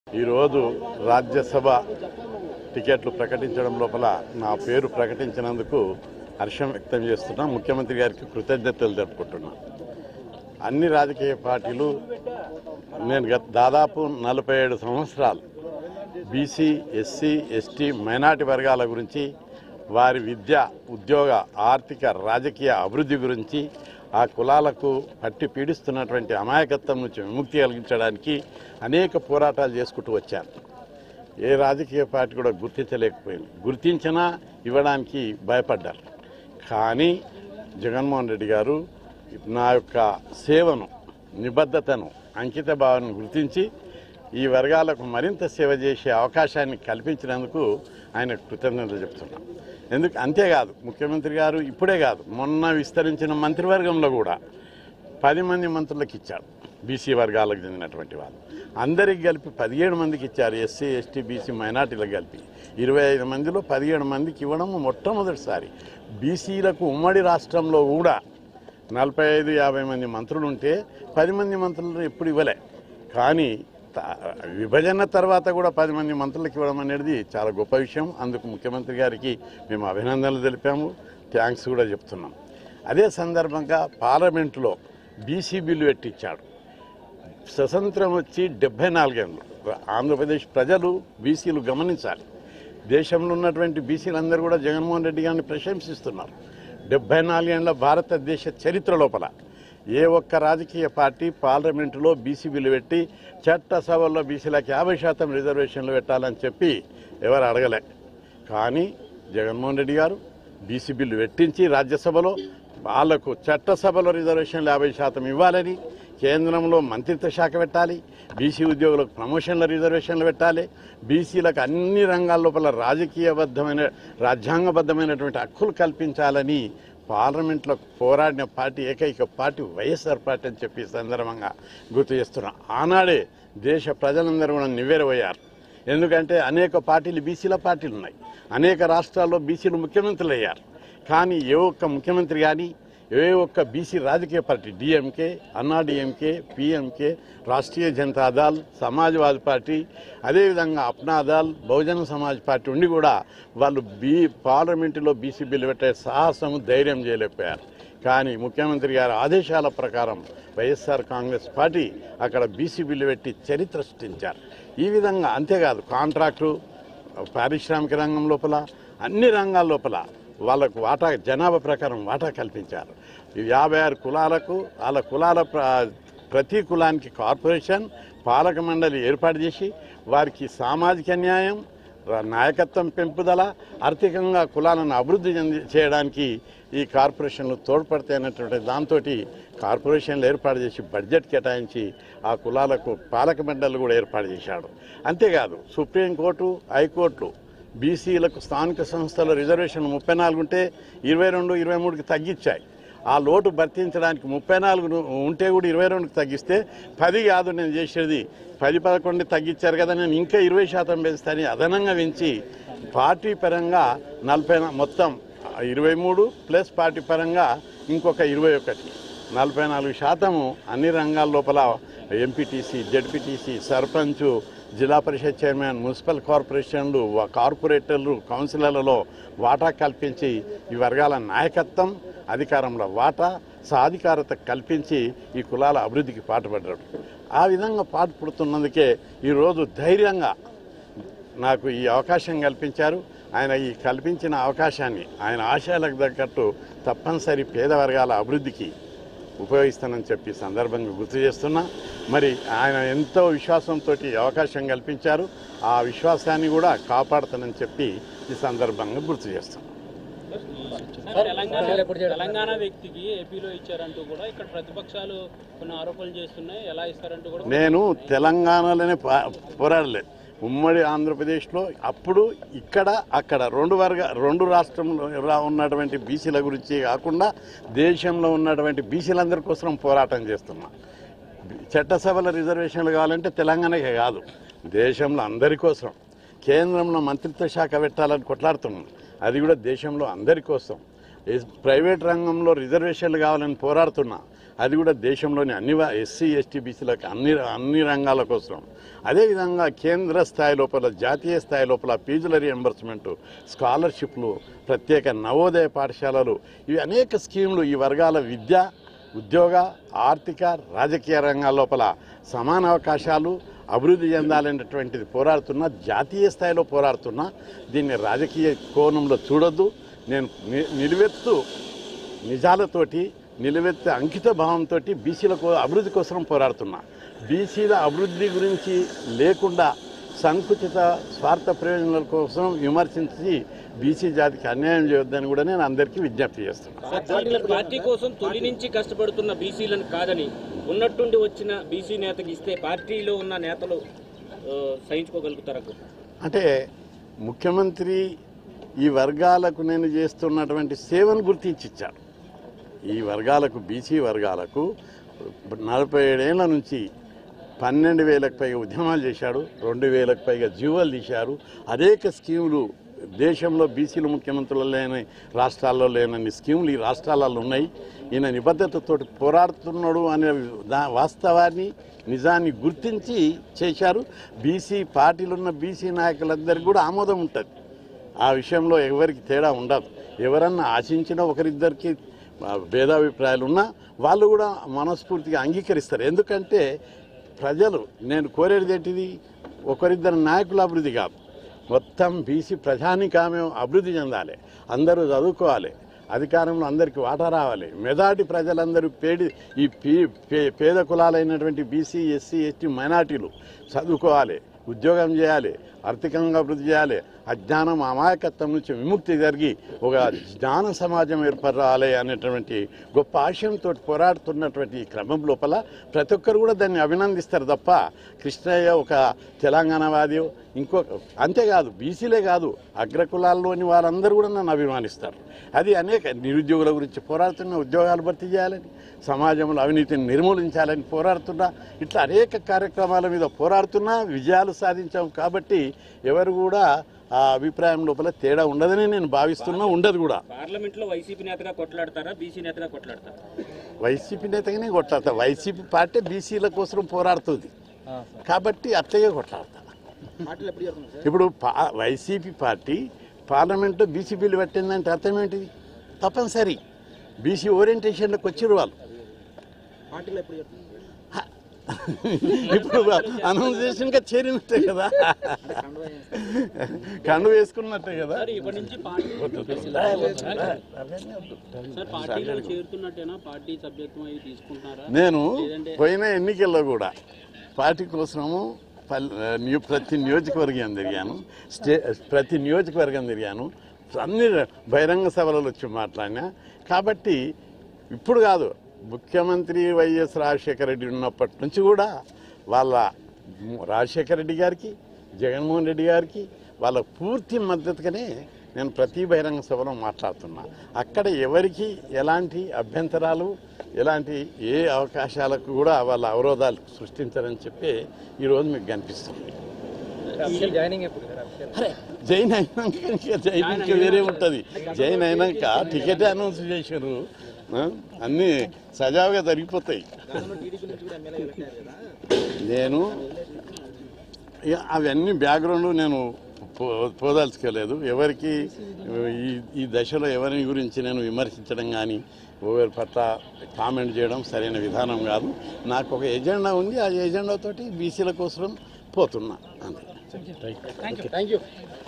ఈరోజు రాజ్యసభ టికెట్లు ప్రకటించడం లోపల నా పేరు ప్రకటించినందుకు హర్షం వ్యక్తం చేస్తున్నా ముఖ్యమంత్రి గారికి కృతజ్ఞతలు జరుపుకుంటున్నా అన్ని రాజకీయ పార్టీలు నేను గత దాదాపు నలభై ఏడు సంవత్సరాలు బీసీ ఎస్సీ ఎస్టీ మైనార్టీ వర్గాల గురించి వారి విద్య ఉద్యోగ ఆర్థిక రాజకీయ అభివృద్ధి గురించి ఆ కులాలకు పట్టి పీడిస్తున్నటువంటి అమాయకత్వం నుంచి విముక్తి కలిగించడానికి అనేక పోరాటాలు చేసుకుంటూ వచ్చాను ఏ రాజకీయ పార్టీ కూడా గుర్తించలేకపోయింది గుర్తించినా ఇవ్వడానికి భయపడ్డారు కానీ జగన్మోహన్ రెడ్డి గారు నా యొక్క సేవను నిబద్ధతను అంకిత భావాన్ని గుర్తించి ఈ వర్గాలకు మరింత సేవ చేసే అవకాశాన్ని కల్పించినందుకు ఆయన కృతజ్ఞతలు చెప్తున్నాం ఎందుకు అంతేకాదు ముఖ్యమంత్రి గారు ఇప్పుడే కాదు మొన్న విస్తరించిన మంత్రివర్గంలో కూడా పది మంది మంత్రులకు ఇచ్చారు బీసీ వర్గాలకు చెందినటువంటి వాళ్ళు అందరికి కలిపి పదిహేడు మందికి ఇచ్చారు ఎస్సీ ఎస్టీ బీసీ మైనార్టీలకు కలిపి ఇరవై ఐదు మందిలో పదిహేడు మందికి ఇవ్వడం మొట్టమొదటిసారి బీసీలకు ఉమ్మడి రాష్ట్రంలో కూడా నలభై ఐదు యాభై మంది మంత్రులు ఉంటే పది మంది మంత్రులు ఎప్పుడు ఇవ్వలే కానీ త- విభజన తర్వాత కూడా పది మంది మంత్రులకు ఇవ్వడం అనేది చాలా గొప్ప విషయం అందుకు ముఖ్యమంత్రి గారికి మేము అభినందనలు తెలిపాము థ్యాంక్స్ కూడా చెప్తున్నాం అదే సందర్భంగా పార్లమెంటులో బీసీ బిల్లు పెట్టించాడు స్వతంత్రం వచ్చి డెబ్బై నాలుగేళ్ళు ఆంధ్రప్రదేశ్ ప్రజలు బీసీలు గమనించాలి దేశంలో ఉన్నటువంటి బీసీలందరూ కూడా జగన్మోహన్ రెడ్డి గారిని ప్రశంసిస్తున్నారు డెబ్బై నాలుగేళ్ల భారతదేశ చరిత్ర లోపల ఏ ఒక్క రాజకీయ పార్టీ పార్లమెంటులో బీసీ బిల్లు పెట్టి చట్టసభల్లో బీసీలకు యాభై శాతం రిజర్వేషన్లు పెట్టాలని చెప్పి ఎవరు అడగలే కానీ జగన్మోహన్ రెడ్డి గారు బీసీ బిల్లు పెట్టించి రాజ్యసభలో వాళ్లకు చట్టసభలో రిజర్వేషన్లు యాభై శాతం ఇవ్వాలని కేంద్రంలో మంత్రిత్వ శాఖ పెట్టాలి బీసీ ఉద్యోగులకు ప్రమోషన్ల రిజర్వేషన్లు పెట్టాలి బీసీలకు అన్ని రంగాల లోపల రాజకీయబద్ధమైన రాజ్యాంగబద్ధమైనటువంటి హక్కులు కల్పించాలని పార్లమెంట్లో పోరాడిన పార్టీ ఏకైక పార్టీ వైఎస్ఆర్ పార్టీ అని చెప్పి ఈ సందర్భంగా గుర్తు చేస్తున్నాం ఆనాడే దేశ ప్రజలందరూ కూడా నివ్వెరపోయారు ఎందుకంటే అనేక పార్టీలు బీసీల పార్టీలు ఉన్నాయి అనేక రాష్ట్రాల్లో బీసీలు ముఖ్యమంత్రులు అయ్యారు కానీ ఏ ఒక్క ముఖ్యమంత్రి కానీ ఏ ఒక్క బీసీ రాజకీయ party DMK Anna DMK PMK Rashtriya Janata Dal Samajwadi party అదేవిధంగా అప్నా దళ్ బహుజన సమాజ్ పార్టీ ఉండి కూడా వాళ్ళు బీ పార్లమెంటులో బీసీ బిల్లు పెట్టే సాహసం ధైర్యం చేయలేకపోయారు కానీ ముఖ్యమంత్రి గారి ఆదేశాల ప్రకారం వైఎస్ఆర్ కాంగ్రెస్ పార్టీ అక్కడ బీసీ బిల్లు పెట్టి చరిత్ర సృష్టించారు ఈ విధంగా అంతేకాదు కాంట్రాక్టు పారిశ్రామిక రంగం లోపల అన్ని రంగాల లోపల వాళ్ళకు వాటా జనాభా ప్రకారం వాటా కల్పించారు ఈ యాభై ఆరు కులాలకు వాళ్ళ కులాల ప్ర ప్రతి కులానికి కార్పొరేషన్ పాలక మండలి ఏర్పాటు చేసి వారికి సామాజిక న్యాయం ర- నాయకత్వం పెంపుదల ఆర్థికంగా కులాలను అభివృద్ధి చెంది చేయడానికి ఈ కార్పొరేషన్లు తోడ్పడతాయన్నటువంటి దాంతో కార్పొరేషన్లు ఏర్పాటు చేసి బడ్జెట్ కేటాయించి ఆ కులాలకు పాలక మండలి కూడా ఏర్పాటు చేశాడు అంతేకాదు సుప్రీంకోర్టు హైకోర్టు బీసీలకు స్థానిక సంస్థల రిజర్వేషన్ ముప్పై నాలుగు ఉంటే ఇరవై రెండు ఇరవై మూడుకి తగ్గించాయి ఆ లోటు భర్తించడానికి ముప్పై నాలుగు ను- ఉంటే కూడా ఇరవై రెండుకి తగ్గిస్తే పది కాదు నేను చేసేది పది పదకొండు తగ్గించారు కదా నేను ఇంకా ఇరవై శాతం పెంచుతాను అదనంగా పెంచి పార్టీ పరంగా నలభై నా- మొత్తం ఇరవై మూడు ప్లస్ పార్టీ పరంగా ఇంకొక ఇరవై ఒకటి నలభై నాలుగు శాతము అన్ని రంగాల లోపల ఎంపీటీసీ జడ్పీటీసీ సర్పంచ్ జిల్లా పరిషత్ చైర్మన్ మున్సిపల్ కార్పొరేషన్లు వ- కార్పొరేటర్లు కౌన్సిలర్లలో వాటా కల్పించి ఈ వర్గాల నాయకత్వం అధికారంలో వాటా సాధికారత కల్పించి ఈ కులాల అభివృద్ధికి పాటుపడ్డాడు ఆ విధంగా పాటుపడుతున్నందుకే ఈరోజు ధైర్యంగా నాకు ఈ అవకాశం కల్పించారు ఆయన ఈ కల్పించిన అవకాశాన్ని ఆయన ఆశయాలకు తగ్గట్టు తప్పనిసరి పేద వర్గాల అభివృద్ధికి ఉపయోగిస్తానని చెప్పి సందర్భంగా గుర్తు చేస్తున్నా మరి ఆయన ఎంతో విశ్వాసంతో ఈ అవకాశం కల్పించారు ఆ విశ్వాసాన్ని కూడా కాపాడుతానని చెప్పి ఈ సందర్భంగా గుర్తు చేస్తున్నాను సార్, తెలంగాణ తెలంగాణ వ్యక్తికి ఏపీలో ఇచ్చారంటూ కూడా ఇక్కడ ప్రతిపక్షాలు కొన్ని ఆరోపణలు చేస్తున్నాయి ఎలా ఇస్తారంటూ కూడా నేను తెలంగాణలోనే పో- పోరాడలేదు ఉమ్మడి ఆంధ్రప్రదేశ్లో అప్పుడు ఇక్కడ అక్కడ రెండు వర్గ రెండు రాష్ట్రంలో రా- ఉన్నటువంటి బీసీల గురించి కాకుండా దేశంలో ఉన్నటువంటి బీసీలందరి కోసం పోరాటం చేస్తున్నా చట్టసభల రిజర్వేషన్లు కావాలంటే తెలంగాణకే కాదు దేశంలో అందరి కోసం కేంద్రంలో మంత్రిత్వ శాఖ పెట్టాలని కొట్లాడుతున్నాం అది కూడా దేశంలో అందరి కోసం ఈ ప్రైవేట్ రంగంలో రిజర్వేషన్లు కావాలని పోరాడుతున్నా అది కూడా దేశంలోని అన్ని వ- ఎస్సీ ఎస్టీ బీసీలకు అన్ని అన్ని రంగాల కోసం అదేవిధంగా కేంద్ర స్థాయి లోపల జాతీయ స్థాయి లోపల ఫీజుల రియంబర్స్మెంట్ స్కాలర్షిప్లు ప్రత్యేక నవోదయ పాఠశాలలు ఇవి అనేక స్కీములు ఈ వర్గాల విద్య ఉద్యోగ ఆర్థిక రాజకీయ రంగాల లోపల సమాన అవకాశాలు అభివృద్ధి చెందాలనేటువంటిది పోరాడుతున్నా జాతీయ స్థాయిలో పోరాడుతున్నా దీన్ని రాజకీయ కోణంలో చూడొద్దు నేను ని- నిలువెత్తు నిజాలతోటి నిలువెత్తు అంకిత భావంతో బీసీల కో అభివృద్ధి కోసం పోరాడుతున్నా బీసీల అభివృద్ధి గురించి లేకుండా సంకుచిత స్వార్థ ప్రయోజనాల కోసం విమర్శించి బీసీ జాతికి అన్యాయం చేయొద్దని కూడా నేను అందరికీ విజ్ఞప్తి చేస్తున్నాను పార్టీ పార్టీ కోసం తొలి నుంచి కష్టపడుతున్న బీసీలను కాదని ఉన్నట్టుండి వచ్చిన బీసీ నేతకి ఇస్తే పార్టీలో ఉన్న నేతలు ఆ, సహించుకోగలుగుతారా అంటే ముఖ్యమంత్రి ఈ వర్గాలకు నేను చేస్తున్నటువంటి సేవను గుర్తించి ఇచ్చాడు ఈ వర్గాలకు బీసీ వర్గాలకు నలభై ఏడేళ్ల నుంచి పన్నెండు వేలకు పైగా ఉద్యమాలు చేశాడు రెండు వేలకు పైగా జీవోలు తీశారు అనేక స్కీములు దేశంలో బీసీలు ముఖ్యమంత్రులు లేని రాష్ట్రాల్లో లేనన్ని స్కీములు ఈ రాష్ట్రాలలో ఉన్నాయి ఈయన నిబద్ధతతో పోరాడుతున్నాడు అనే దా వాస్తవాన్ని నిజాన్ని గుర్తించి చేశారు బీసీ పార్టీలు ఉన్న బీసీ నాయకులందరికీ కూడా ఆమోదం ఉంటుంది ఆ విషయంలో ఎవరికి తేడా ఉండదు ఎవరన్నా ఆశించినా ఒకరిద్దరికి ఆ, భేదాభిప్రాయాలు ఉన్నా వాళ్ళు కూడా మనస్ఫూర్తిగా అంగీకరిస్తారు ఎందుకంటే ప్రజలు నేను కోరేది ఏంటిది ఒకరిద్దరు నాయకుల అభివృద్ధి కాదు మొత్తం బీసీ ప్రజానికామే అభివృద్ధి చెందాలి అందరూ చదువుకోవాలి అధికారంలో అందరికీ వాటా రావాలి మెజార్టీ ప్రజలందరూ పేడి ఈ పీ- పే- పేద కులాలైనటువంటి బీసీ ఎస్సీ ఎస్టీ మైనార్టీలు చదువుకోవాలి ఉద్యోగం చేయాలి ఆర్థికంగా అభివృద్ధి చేయాలి అజ్ఞానం అమాయకత్వం నుంచి విముక్తి జరిగి ఒక జ్ఞాన సమాజం ఏర్పడాలి అనేటువంటి గొప్ప ఆశయంతో పోరాడుతున్నటువంటి ఈ క్రమం లోపల ప్రతి ఒక్కరు కూడా దాన్ని అభినందిస్తారు తప్ప కృష్ణయ్య ఒక తెలంగాణవాది ఇంకో అంతేకాదు బీసీలే కాదు అగ్రకులాల్లోని వారందరూ కూడా నన్ను అభిమానిస్తారు అది అనేక నిరుద్యోగుల గురించి పోరాడుతున్న ఉద్యోగాలు భర్తీ చేయాలని సమాజంలో అవినీతిని నిర్మూలించాలని పోరాడుతున్నా ఇట్లా అనేక కార్యక్రమాల మీద పోరాడుతున్నా విజయాలు సాధించాం కాబట్టి ఎవరు కూడా ఆ అభిప్రాయం లోపల తేడా ఉండదని నేను భావిస్తున్నా ఉండదు కూడా పార్లమెంట్ లో వైసీపీ నేతగా కొట్లాడతారా బీసీ నేతగా కొట్లాడతారా వైసీపీ నేతగానే కొట్లాడతా వైసీపీ పార్టీ బీసీల కోసం పోరాడుతుంది కాబట్టి అట్లగే కొట్లాడతా ఇప్పుడు పా వైసీపీ పార్టీ పార్లమెంట్లో బీసీ బిల్లు పెట్టిందంటే అర్థం ఏంటిది తప్పనిసరి బీసీ ఓరియంటేషన్లోకి వచ్చిరు వాళ్ళు హ. ఇప్పుడు అనౌన్సేషన్గా చేరినట్టే కదా కండు వేసుకున్నట్టే కదా సార్ ఇప్పటి నుంచి పార్టీ సార్ పార్టీలో చేరుతున్నట్టేనా పార్టీ సభ్యత్వం అవి తీసుకుంటున్నారా నేను లేదంటే- పోయిన ఎన్నికల్లో కూడా పార్టీ కోసము పల్- నియో- ప్రతి నియోజకవర్గం తిరిగాను స్టే ప్రతి నియోజకవర్గం తిరిగాను అన్ని బహిరంగ సభలలో వచ్చి మాట్లాడినా కాబట్టి ఇప్పుడు కాదు ముఖ్యమంత్రి వైఎస్ రాజశేఖర రెడ్డి ఉన్నప్పటి నుంచి కూడా వాళ్ళ రాజశేఖర రెడ్డి గారికి జగన్మోహన్ రెడ్డి గారికి వాళ్ళ పూర్తి మద్దతుగానే నేను ప్రతి బహిరంగ సభలో మాట్లాడుతున్నా అక్కడ ఎవరికి ఎలాంటి అభ్యంతరాలు ఎలాంటి ఏ అవకాశాలకు కూడా వాళ్ళ అవరోధాలు సృష్టించారని చెప్పి ఈరోజు మీకు కనిపిస్తుంది అరే జైన్ అయినాక ఇంకా జైన్ ఇంకా వేరే ఉంటుంది జైన్ అయినాక టికెట్ అనౌన్స్ చేశారు ఆ, అన్నీ సజావుగా జరిగిపోతాయి నేను ఇక అవన్నీ బ్యాక్గ్రౌండ్ నేను పో- పోదలుచుకోలేదు ఎవరికి ఈ ఈ దశలో ఎవరి గురించి నేను విమర్శించడం కానీ ఎవరి పట్ల కామెంట్ చేయడం సరైన విధానం కాదు నాకు ఒక ఎజెండా ఉంది ఆ ఎజెండాతోటి బీసీల కోసం పోతున్నా అంతే థ్యాంక్ యూ